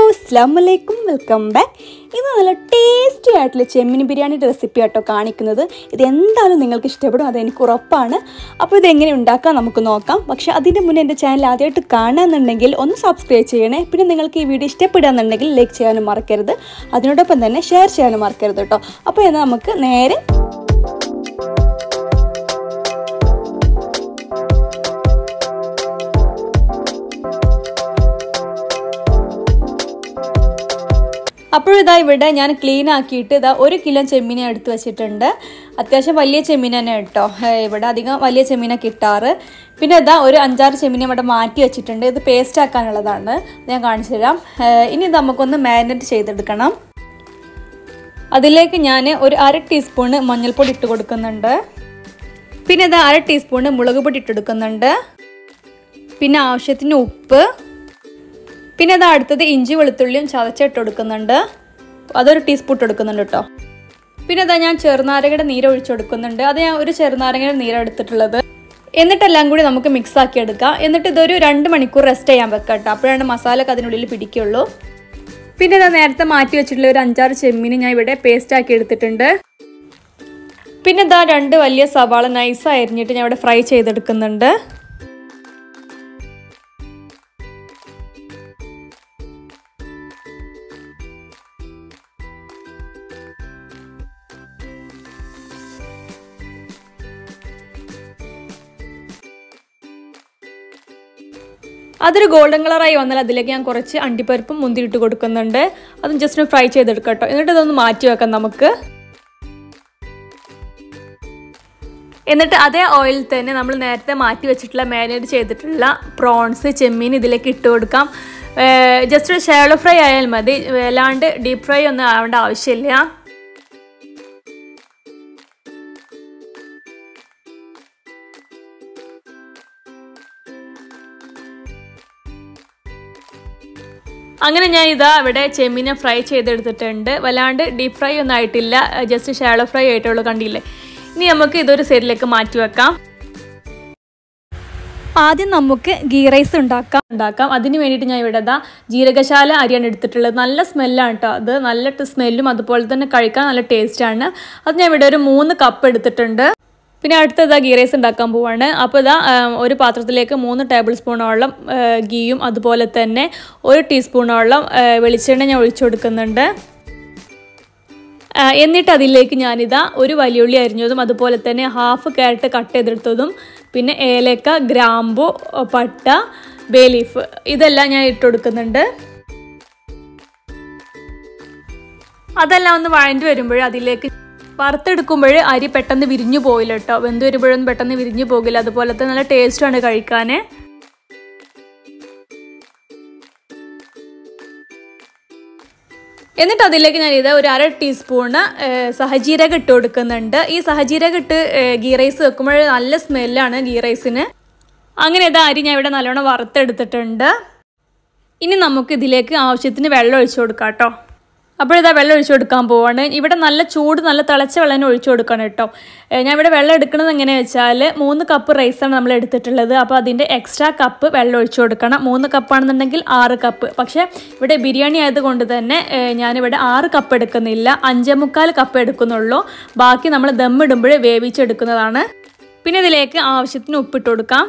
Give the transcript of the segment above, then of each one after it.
അസ്സാമലൈക്കും welcome back ഇന്ന് നല്ല ടേസ്റ്റി ആയിട്ടുള്ള ചെമ്മീൻ ബിരിയാണിയുടെ റെസിപ്പി ആട്ടോ കാണിക്കുന്നത് ഇത് എന്തായാലും നിങ്ങൾക്ക് ഇഷ്ടപ്പെടും അതെനിക്ക് ഉറപ്പാണ് അപ്പോൾ ഇതെങ്ങനെ ഉണ്ടാക്കാം നമുക്ക് നോക്കാം പക്ഷേ അതിൻ്റെ മുന്നേ എൻ്റെ ചാനൽ ആദ്യമായിട്ട് കാണാമെന്നുണ്ടെങ്കിൽ ഒന്ന് സബ്സ്ക്രൈബ് ചെയ്യണേ പിന്നെ നിങ്ങൾക്ക് ഈ വീഡിയോ ഇഷ്ടപ്പെടുകയെന്നുണ്ടെങ്കിൽ ലൈക്ക് ചെയ്യാനും മറക്കരുത് അതിനോടൊപ്പം തന്നെ ഷെയർ ചെയ്യാനും മറക്കരുത് കേട്ടോ അപ്പോൾ എന്നാൽ നമുക്ക് നേരെ അപ്പോഴിതാ ഇവിടെ ഞാൻ ക്ലീൻ ആക്കിയിട്ട് ഇതാ ഒരു കിലോ ചെമ്മീനെ എടുത്ത് വെച്ചിട്ടുണ്ട് അത്യാവശ്യം വലിയ ചെമ്മീൻ തന്നെ കേട്ടോ ഏഹ് ഇവിടെ അധികം വലിയ ചെമ്മീനെ കിട്ടാറ് പിന്നെ ഇതാ ഒരു അഞ്ചാറ് ചെമ്മീനെ ഇവിടെ മാറ്റി വെച്ചിട്ടുണ്ട് ഇത് പേസ്റ്റ് ആക്കാനുള്ളതാണ് ഞാൻ കാണിച്ചു തരാം ഏഹ് ഇനി ഇത് നമുക്കൊന്ന് മാരിനേറ്റ് ചെയ്തെടുക്കണം അതിലേക്ക് ഞാൻ ഒരു അര ടീസ്പൂണ് മഞ്ഞൾപ്പൊടി ഇട്ട് കൊടുക്കുന്നുണ്ട് പിന്നെ ഇത് അര ടീസ്പൂണ് മുളക് പൊടി ഇട്ടെടുക്കുന്നുണ്ട് പിന്നെ ആവശ്യത്തിന് ഉപ്പ് പിന്നെ അത് അടുത്തത് ഇഞ്ചി വെളുത്തുള്ളിയും ചതച്ചിട്ട് കൊടുക്കുന്നുണ്ട് അതൊരു ടീസ്പൂൺ എടുക്കുന്നുണ്ട് കേട്ടോ പിന്നെ അതാ ഞാൻ ചെറുനാരകയുടെ നീര് ഒഴിച്ചു കൊടുക്കുന്നുണ്ട് അത് ഞാൻ ഒരു ചെറുനാരകയുടെ നീര് എടുത്തിട്ടുള്ളത് എന്നിട്ടെല്ലാം കൂടി നമുക്ക് മിക്സ് ആക്കി എടുക്കാം എന്നിട്ട് ഇതൊരു രണ്ട് മണിക്കൂർ റെസ്റ്റ് ചെയ്യാൻ വെക്കാം കേട്ടോ അപ്പോഴാണ് മസാലയൊക്കെ അതിനുള്ളിൽ പിടിക്കുള്ളൂ പിന്നെ ഇതാ നേരത്തെ മാറ്റി വെച്ചിട്ടുള്ള ഒരു അഞ്ചാറ് ചെമ്മീന് ഞാൻ ഇവിടെ പേസ്റ്റ് ആക്കി എടുത്തിട്ടുണ്ട് പിന്നെ ഇതാ രണ്ട് വലിയ സവാള നൈസ് അരിഞ്ഞിട്ട് ഞാൻ ഇവിടെ ഫ്രൈ ചെയ്തെടുക്കുന്നുണ്ട് അതൊരു ഗോൾഡൻ കളറായി വന്നാൽ അതിലേക്ക് ഞാൻ കുറച്ച് അണ്ടിപ്പരിപ്പും മുന്തിരിട്ട് കൊടുക്കുന്നുണ്ട് അതും ജസ്റ്റ് ഒന്ന് ഫ്രൈ ചെയ്തെടുക്കാം കേട്ടോ എന്നിട്ട് ഇതൊന്ന് മാറ്റി വെക്കാം നമുക്ക് എന്നിട്ട് അതേ ഓയിൽ തന്നെ നമ്മൾ നേരത്തെ മാറ്റി വെച്ചിട്ടുള്ള മാരിനേറ്റ് ചെയ്തിട്ടുള്ള പ്രോൺസ് ചെമ്മീൻ ഇതിലേക്ക് ഇട്ട് കൊടുക്കാം ജസ്റ്റ് ഒരു ഷാലോ ഫ്രൈ ആയാൽ മതി അല്ലാണ്ട് ഡീപ്പ് ഫ്രൈ ഒന്നും ആവേണ്ട ആവശ്യമില്ല അങ്ങനെ ഞാൻ ഇതാ ഇവിടെ ചെമ്മീനെ ഫ്രൈ ചെയ്തെടുത്തിട്ടുണ്ട് വല്ലാണ്ട് ഡീപ്പ് ഫ്രൈ ഒന്നും ആയിട്ടില്ല ജസ്റ്റ് ഷാലോ ഫ്രൈ ആയിട്ടുള്ളൂ കണ്ടില്ലേ ഇനി നമുക്ക് ഇതൊരു സൈഡിലേക്ക് മാറ്റി വെക്കാം ആദ്യം നമുക്ക് ഗീ റൈസ് ഉണ്ടാക്കാം ഉണ്ടാക്കാം അതിന് വേണ്ടിയിട്ട് ഞാൻ ഇവിടെ ഇതാ ജീരകശാല അരിയാണ് എടുത്തിട്ടുള്ളത് നല്ല സ്മെല്ലാണ് കേട്ടോ അത് നല്ല സ്മെല്ലും അതുപോലെ തന്നെ കഴിക്കാൻ നല്ല ടേസ്റ്റാണ് അത് ഞാൻ ഇവിടെ ഒരു മൂന്ന് കപ്പ് എടുത്തിട്ടുണ്ട് പിന്നെ അടുത്തതാ ഗീ റൈസ് ഉണ്ടാക്കാൻ പോവാണ് അപ്പോൾ ഇതാ ഒരു പാത്രത്തിലേക്ക് മൂന്ന് ടേബിൾ സ്പൂണോളം ഗീയും അതുപോലെ തന്നെ ഒരു ടീസ്പൂണോളം വെളിച്ചെണ്ണ ഞാൻ ഒഴിച്ചു കൊടുക്കുന്നുണ്ട് എന്നിട്ട് അതിലേക്ക് ഞാനിതാ ഒരു വലിയുള്ളി അരിഞ്ഞതും അതുപോലെ തന്നെ ഹാഫ് ക്യാരറ്റ് കട്ട് ചെയ്തെടുത്തതും പിന്നെ ഏലക്ക ഗ്രാമ്പു പട്ട ബേ ലീഫ് ഇതെല്ലാം ഞാൻ ഇട്ട് കൊടുക്കുന്നുണ്ട് അതെല്ലാം ഒന്ന് വഴണ്ടി വരുമ്പോൾ അതിലേക്ക് വറുത്തെടുക്കുമ്പോൾ അരി പെട്ടെന്ന് വിരിഞ്ഞു പോയില്ല കേട്ടോ വെന്ത് വരുമ്പോഴൊന്നും പെട്ടെന്ന് വിരിഞ്ഞു പോകില്ല അതുപോലത്തെ നല്ല ടേസ്റ്റാണ് കഴിക്കാൻ എന്നിട്ട് അതിലേക്ക് ഞാൻ ഇത് ഒരു അര ടീസ്പൂണ് സഹജീരകം ഇട്ട് കൊടുക്കുന്നുണ്ട് ഈ സഹജീരകം ഇട്ട് ഗീ റൈസ് വെക്കുമ്പോൾ നല്ല സ്മെല്ലാണ് ഗീ റൈസിന് അങ്ങനെ ഇത് അരി ഞാൻ ഇവിടെ നല്ലോണം വറുത്തെടുത്തിട്ടുണ്ട് ഇനി നമുക്ക് ഇതിലേക്ക് ആവശ്യത്തിന് വെള്ളം ഒഴിച്ചു കൊടുക്കാം കേട്ടോ അപ്പോഴിതാ വെള്ളം ഒഴിച്ചു കൊടുക്കാൻ പോവാണ് ഇവിടെ നല്ല ചൂട് നല്ല തിളച്ച വെള്ളം ഒഴിച്ചു കൊടുക്കണം കേട്ടോ ഞാൻ ഇവിടെ വെള്ളം എടുക്കുന്നത് എങ്ങനെയാണെന്ന് വെച്ചാൽ മൂന്ന് കപ്പ് റൈസാണ് നമ്മൾ എടുത്തിട്ടുള്ളത് അപ്പോൾ അതിൻ്റെ എക്സ്ട്രാ കപ്പ് വെള്ളം ഒഴിച്ചു കൊടുക്കണം മൂന്ന് കപ്പാണെന്നുണ്ടെങ്കിൽ ആറ് കപ്പ് പക്ഷേ ഇവിടെ ബിരിയാണി ആയതുകൊണ്ട് തന്നെ ഞാനിവിടെ ആറ് കപ്പ് എടുക്കുന്നില്ല അഞ്ചേ മുക്കാൽ കപ്പ് എടുക്കുന്നുള്ളൂ ബാക്കി നമ്മൾ ദമ്മിടുമ്പോൾ വേവിച്ചെടുക്കുന്നതാണ് പിന്നെ ഇതിലേക്ക് ആവശ്യത്തിന് ഉപ്പിട്ട് കൊടുക്കാം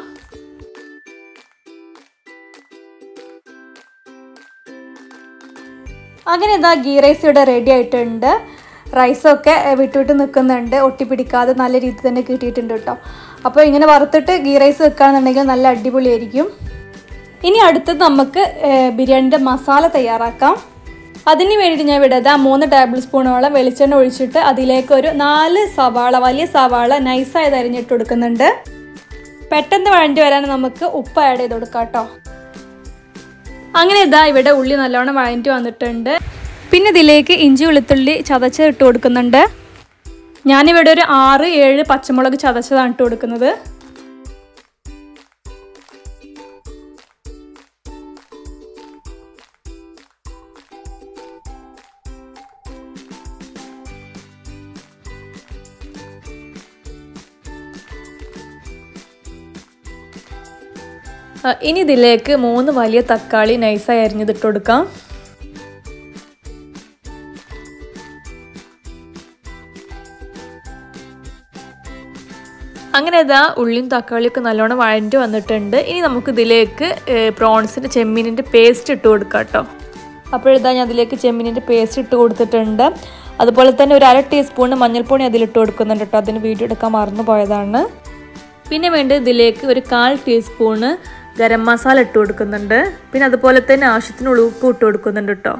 അങ്ങനെ ഇതാ ഗീ റൈസ് ഇവിടെ റെഡി ആയിട്ടുണ്ട് റൈസൊക്കെ വിട്ടുവിട്ട് നിൽക്കുന്നുണ്ട് ഒട്ടിപ്പിടിക്കാതെ നല്ല രീതിയിൽ തന്നെ കിട്ടിയിട്ടുണ്ട് കേട്ടോ അപ്പോൾ ഇങ്ങനെ വറുത്തിട്ട് ഗീ റൈസ് വെക്കുകയാണെന്നുണ്ടെങ്കിൽ നല്ല അടിപൊളിയായിരിക്കും ഇനി അടുത്തത് നമുക്ക് ബിരിയാണിൻ്റെ മസാല തയ്യാറാക്കാം അതിന് വേണ്ടിയിട്ട് ഞാൻ ഇവിടെ മൂന്ന് ടേബിൾ സ്പൂണോളം വെളിച്ചെണ്ണ ഒഴിച്ചിട്ട് അതിലേക്ക് ഒരു നാല് സവാള വലിയ സവാള നൈസായി അരിഞ്ഞിട്ട് കൊടുക്കുന്നുണ്ട് പെട്ടെന്ന് വഴണ്ടി വരാൻ നമുക്ക് ഉപ്പ് ആഡ് ചെയ്ത് കൊടുക്കാം കേട്ടോ അങ്ങനെ ഇതാ ഇവിടെ ഉള്ളി നല്ലോണം വഴഞ്ഞിട്ട് വന്നിട്ടുണ്ട് പിന്നെ ഇതിലേക്ക് ഇഞ്ചി വെളുത്തുള്ളി ചതച്ച് ഇട്ട് കൊടുക്കുന്നുണ്ട് ഞാനിവിടെ ഒരു ആറ് ഏഴ് പച്ചമുളക് ചതച്ചതാണ് ഇട്ട് കൊടുക്കുന്നത് ഇനി ഇതിലേക്ക് മൂന്ന് വലിയ തക്കാളി നൈസായി അരിഞ്ഞതിട്ട് കൊടുക്കാം അങ്ങനെ ഇതാ ഉള്ളിയും തക്കാളിയൊക്കെ നല്ലോണം വഴഞ്ഞു വന്നിട്ടുണ്ട് ഇനി നമുക്ക് ഇതിലേക്ക് പ്രോൺസിൻ്റെ ചെമ്മീനിൻ്റെ പേസ്റ്റ് ഇട്ട് കൊടുക്കാം കേട്ടോ അപ്പോഴിതാ ഞാൻ അതിലേക്ക് ചെമ്മീനിൻ്റെ പേസ്റ്റ് ഇട്ട് കൊടുത്തിട്ടുണ്ട് അതുപോലെ തന്നെ ഒരു അര ടീസ്പൂൺ മഞ്ഞൾപ്പൊടി അതിലിട്ട് കൊടുക്കുന്നുണ്ട് കേട്ടോ അതിന് വീഡിയോ എടുക്കാൻ മറന്നു പോയതാണ് പിന്നെ വേണ്ടത് ഇതിലേക്ക് ഒരു കാൽ ടീസ്പൂണ് ഗരം മസാല ഇട്ട് കൊടുക്കുന്നുണ്ട് പിന്നെ അതുപോലെ തന്നെ ആവശ്യത്തിന് ഉപ്പ് ഇട്ട് കൊടുക്കുന്നുണ്ട് കേട്ടോ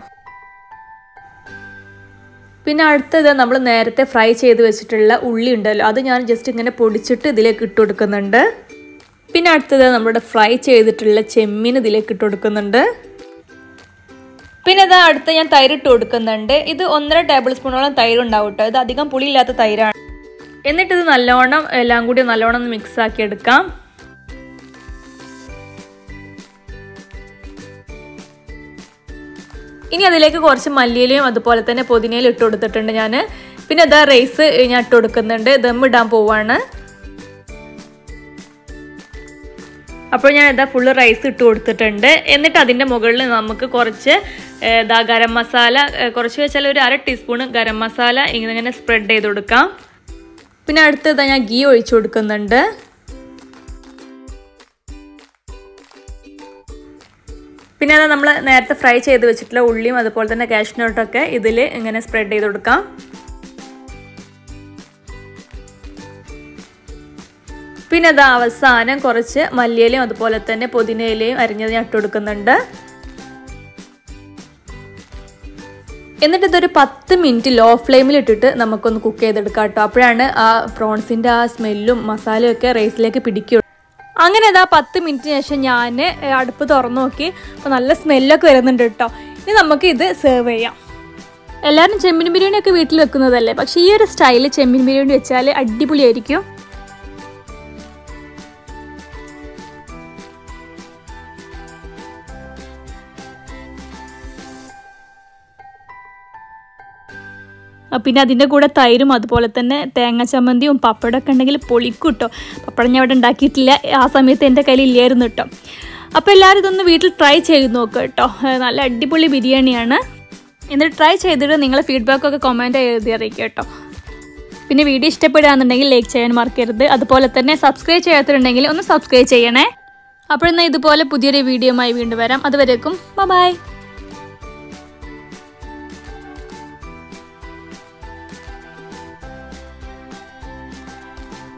പിന്നെ അടുത്തത് നമ്മൾ നേരത്തെ ഫ്രൈ ചെയ്ത് വെച്ചിട്ടുള്ള ഉള്ളി ഉണ്ടല്ലോ അത് ഞാൻ ജസ്റ്റ് ഇങ്ങനെ പൊടിച്ചിട്ട് ഇതിലേക്ക് ഇട്ട് കൊടുക്കുന്നുണ്ട് പിന്നെ അടുത്തത് നമ്മുടെ ഫ്രൈ ചെയ്തിട്ടുള്ള ചെമ്മീൻ ഇതിലേക്ക് ഇട്ട് കൊടുക്കുന്നുണ്ട് പിന്നെ ഇത് അടുത്ത് ഞാൻ തൈര് ഇട്ട് കൊടുക്കുന്നുണ്ട് ഇത് ഒന്നര ടേബിൾ സ്പൂണോളം തൈര് ഉണ്ടാവും കേട്ടോ ഇത് അധികം പുളിയില്ലാത്ത തൈരാണ് എന്നിട്ട് ഇത് നല്ലോണം എല്ലാം കൂടി നല്ലോണം ഒന്ന് മിക്സ് ആക്കി എടുക്കാം ഇനി അതിലേക്ക് കുറച്ച് മല്ലിയിലയും അതുപോലെ തന്നെ പുതിനയിലും ഇട്ട് കൊടുത്തിട്ടുണ്ട് ഞാൻ പിന്നെ ഇതാ റൈസ് ഞാൻ ഇട്ട് കൊടുക്കുന്നുണ്ട് ദം ഇടാൻ പോവാണ് അപ്പോൾ ഞാൻ ഇതാ ഫുള്ള് റൈസ് ഇട്ട് കൊടുത്തിട്ടുണ്ട് എന്നിട്ട് അതിൻ്റെ മുകളിൽ നമുക്ക് കുറച്ച് ഇതാ ഗരം മസാല കുറച്ച് വെച്ചാൽ ഒരു അര ടീസ്പൂൺ ഗരം മസാല ഇങ്ങനെ സ്പ്രെഡ് ചെയ്ത് കൊടുക്കാം പിന്നെ അടുത്തത് ഞാൻ ഗീ ഒഴിച്ചു കൊടുക്കുന്നുണ്ട് പിന്നെ അത് നമ്മൾ നേരത്തെ ഫ്രൈ ചെയ്ത് വെച്ചിട്ടുള്ള ഉള്ളിയും അതുപോലെ തന്നെ കാഷ്നട്ടൊക്കെ ഇതിൽ ഇങ്ങനെ സ്പ്രെഡ് ചെയ്ത് കൊടുക്കാം പിന്നെ അത് അവസാനം കുറച്ച് മല്ലിയിലയും അതുപോലെ തന്നെ പുതിനയിലയും അരിഞ്ഞത് ഞാൻ ഇട്ട് കൊടുക്കുന്നുണ്ട് എന്നിട്ട് ഇതൊരു പത്ത് മിനിറ്റ് ലോ ഫ്ലെയിമിൽ ഇട്ടിട്ട് നമുക്കൊന്ന് കുക്ക് ചെയ്തെടുക്കാം കേട്ടോ അപ്പോഴാണ് ആ പ്രോൺസിൻ്റെ ആ സ്മെല്ലും മസാലയും ഒക്കെ റൈസിലേക്ക് പിടിക്കുക അങ്ങനെ അതാ പത്ത് മിനിറ്റിന് ശേഷം ഞാൻ അടുപ്പ് തുറന്നു നോക്കി അപ്പോൾ നല്ല സ്മെല്ലൊക്കെ വരുന്നുണ്ട് കേട്ടോ ഇനി നമുക്ക് ഇത് സെർവ് ചെയ്യാം എല്ലാവരും ചെമ്മീൻ ബിരിയാണി ഒക്കെ വീട്ടിൽ വെക്കുന്നതല്ലേ പക്ഷേ ഈ ഒരു സ്റ്റൈലിൽ ചെമ്മീൻ ബിരിയാണി വെച്ചാൽ അടിപൊളിയായിരിക്കും പിന്നെ അതിൻ്റെ കൂടെ തൈരും അതുപോലെ തന്നെ തേങ്ങ ചമ്മന്തിയും പപ്പടമൊക്കെ ഉണ്ടെങ്കിൽ പൊളിക്കും കേട്ടോ പപ്പടം ഞാൻ ഇവിടെ ഉണ്ടാക്കിയിട്ടില്ല ആ സമയത്ത് എൻ്റെ കയ്യിൽ ഇല്ലായിരുന്നു കേട്ടോ അപ്പോൾ എല്ലാവരും ഇതൊന്ന് വീട്ടിൽ ട്രൈ ചെയ്ത് നോക്കുക കേട്ടോ നല്ല അടിപൊളി ബിരിയാണിയാണ് എന്നിട്ട് ട്രൈ ചെയ്തിട്ട് നിങ്ങളെ ഫീഡ്ബാക്കൊക്കെ കമൻറ്റ് എഴുതി അറിയിക്കുക കേട്ടോ പിന്നെ വീഡിയോ ഇഷ്ടപ്പെടുകയാണെന്നുണ്ടെങ്കിൽ ലൈക്ക് ചെയ്യാൻ മറക്കരുത് അതുപോലെ തന്നെ സബ്സ്ക്രൈബ് ചെയ്യാത്തിട്ടുണ്ടെങ്കിൽ ഒന്ന് സബ്സ്ക്രൈബ് ചെയ്യണേ അപ്പോൾ എന്നാൽ ഇതുപോലെ പുതിയൊരു വീഡിയോയുമായി വീണ്ടും വരാം അതുവരേക്കും ബൈ